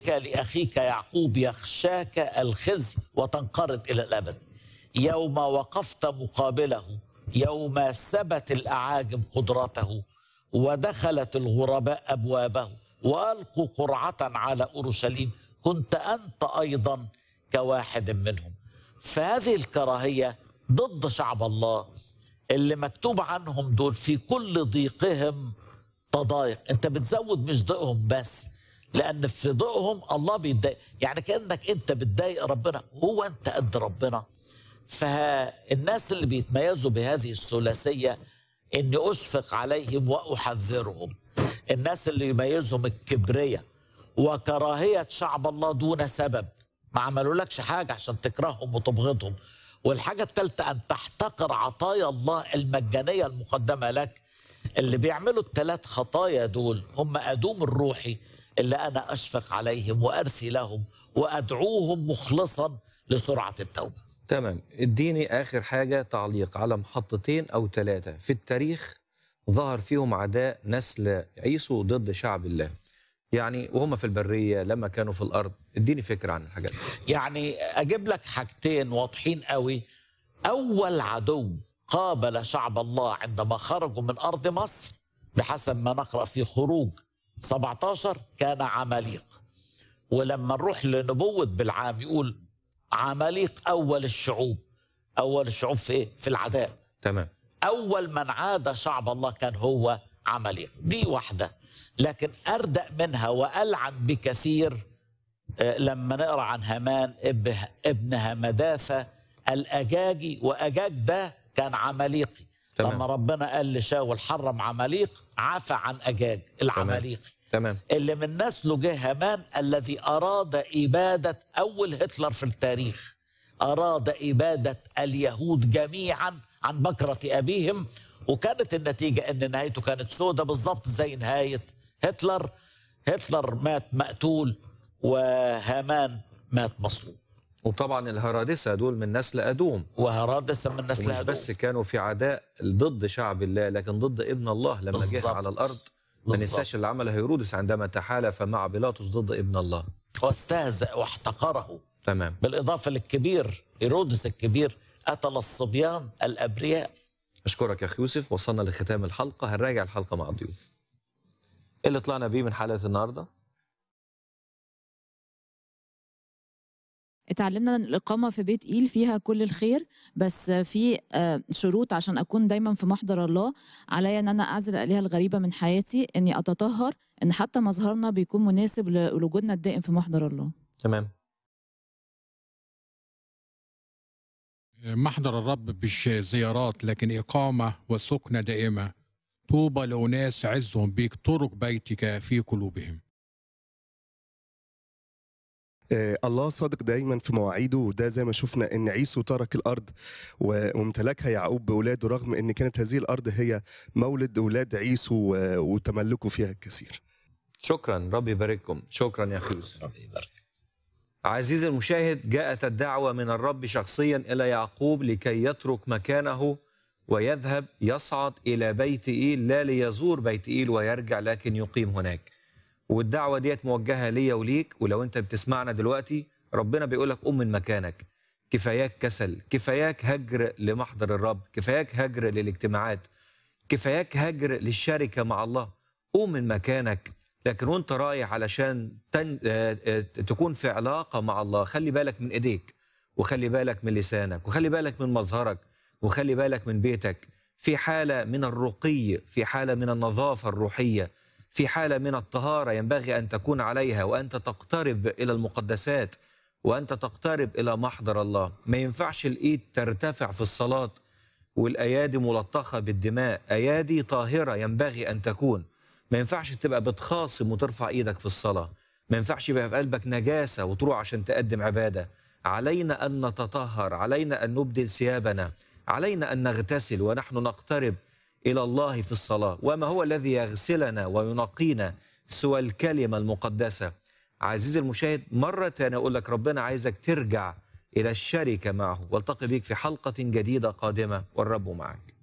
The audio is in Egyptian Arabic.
لأخيك يعقوب يخشاك الخزي وتنقرض إلى الأبد يوم وقفت مقابله يوم سبت الأعاجم قدرته ودخلت الغرباء أبوابه وألقوا قرعة على أورشليم كنت أنت أيضا كواحد منهم فهذه الكراهية ضد شعب الله اللي مكتوب عنهم دول في كل ضيقهم تضايق انت بتزود مش ضيقهم بس لان في ضيقهم الله بيتضايق يعني كانك انت بتضايق ربنا هو انت قد ربنا فالناس اللي بيتميزوا بهذه الثلاثيه اني اشفق عليهم واحذرهم الناس اللي يميزهم الكبرياء وكراهيه شعب الله دون سبب ما عملولكش حاجه عشان تكرههم وتبغضهم والحاجه الثالثه ان تحتقر عطايا الله المجانيه المقدمه لك اللي بيعملوا الثلاث خطايا دول هم ادوم الروحي اللي انا اشفق عليهم وارثي لهم وادعوهم مخلصا لسرعه التوبه تمام اديني اخر حاجه تعليق على محطتين او ثلاثه في التاريخ ظهر فيهم عداء نسل عيسو ضد شعب الله يعني وهم في البريه لما كانوا في الارض اديني فكره عن الحاجات دي يعني اجيب لك حاجتين واضحين قوي اول عدو قابل شعب الله عندما خرجوا من ارض مصر بحسب ما نقرا في خروج 17 كان عماليق ولما نروح لنبوه بالعام يقول عماليق اول الشعوب اول الشعوب في ايه في العداء تمام اول من عاد شعب الله كان هو عماليق دي واحده لكن اردأ منها والعن بكثير آه، لما نقرا عن هامان اب- ابن همداثه الاجاجي واجاج ده كان عماليقي تمام. لما ربنا قال لشاول حرم عماليق عفى عن اجاج العماليقي تمام اللي من نسله جه هامان الذي اراد اباده اول هتلر في التاريخ اراد اباده اليهود جميعا عن بكره ابيهم وكانت النتيجه ان نهايته كانت سودة بالظبط زي نهايه هتلر هتلر مات مقتول وهامان مات مصلوب وطبعا الهرادسه دول من نسل ادوم وهرادس من نسل ومش هدوم. بس كانوا في عداء ضد شعب الله لكن ضد ابن الله لما جه بالظبط. على الارض ما بالظبط. ننساش اللي عمله هيرودس عندما تحالف مع بيلاطس ضد ابن الله واستهزأ واحتقره تمام بالاضافه للكبير هيرودس الكبير قتل الصبيان الابرياء اشكرك يا اخي يوسف وصلنا لختام الحلقه هنراجع الحلقه مع الضيوف إيه اللي طلعنا بيه من حلقه النهارده اتعلمنا ان الاقامه في بيت ايل فيها كل الخير بس في آه، شروط عشان اكون دايما في محضر الله عليا ان انا اعزل الالهه الغريبه من حياتي اني اتطهر ان حتى مظهرنا بيكون مناسب لوجودنا الدائم في محضر الله تمام محضر الرب مش زيارات لكن إقامة وسكنة دائمة طوبى لأناس عزهم بيك طرق بيتك في قلوبهم آه، الله صادق دايما في مواعيده وده زي ما شفنا ان عيسو ترك الارض و- وامتلكها يعقوب باولاده رغم ان كانت هذه الارض هي مولد اولاد عيسو و- وتملكوا فيها الكثير شكرا رب يبارككم شكرا يا اخي يوسف ربي يبارك عزيزي المشاهد جاءت الدعوة من الرب شخصيا إلى يعقوب لكي يترك مكانه ويذهب يصعد إلى بيت إيل لا ليزور بيت إيل ويرجع لكن يقيم هناك والدعوة ديت موجهة ليا وليك ولو أنت بتسمعنا دلوقتي ربنا بيقولك قم من مكانك كفاياك كسل كفاياك هجر لمحضر الرب كفاياك هجر للاجتماعات كفاياك هجر للشركة مع الله قوم من مكانك لكن وانت رايح علشان تن... آه، آه، تكون في علاقة مع الله خلي بالك من ايديك وخلي بالك من لسانك وخلي بالك من مظهرك وخلي بالك من بيتك في حالة من الرقي في حالة من النظافة الروحية في حالة من الطهارة ينبغي أن تكون عليها وأنت تقترب إلى المقدسات وأنت تقترب إلى محضر الله ما ينفعش الإيد ترتفع في الصلاة والأيادي ملطخة بالدماء أيادي طاهرة ينبغي أن تكون ما ينفعش تبقى بتخاصم وترفع إيدك في الصلاة ما ينفعش يبقى في قلبك نجاسة وتروح عشان تقدم عبادة علينا أن نتطهر علينا أن نبدل ثيابنا علينا أن نغتسل ونحن نقترب إلى الله في الصلاة وما هو الذي يغسلنا وينقينا سوى الكلمة المقدسة عزيزي المشاهد مرة تانية أقول لك ربنا عايزك ترجع إلى الشركة معه والتقي بك في حلقة جديدة قادمة والرب معك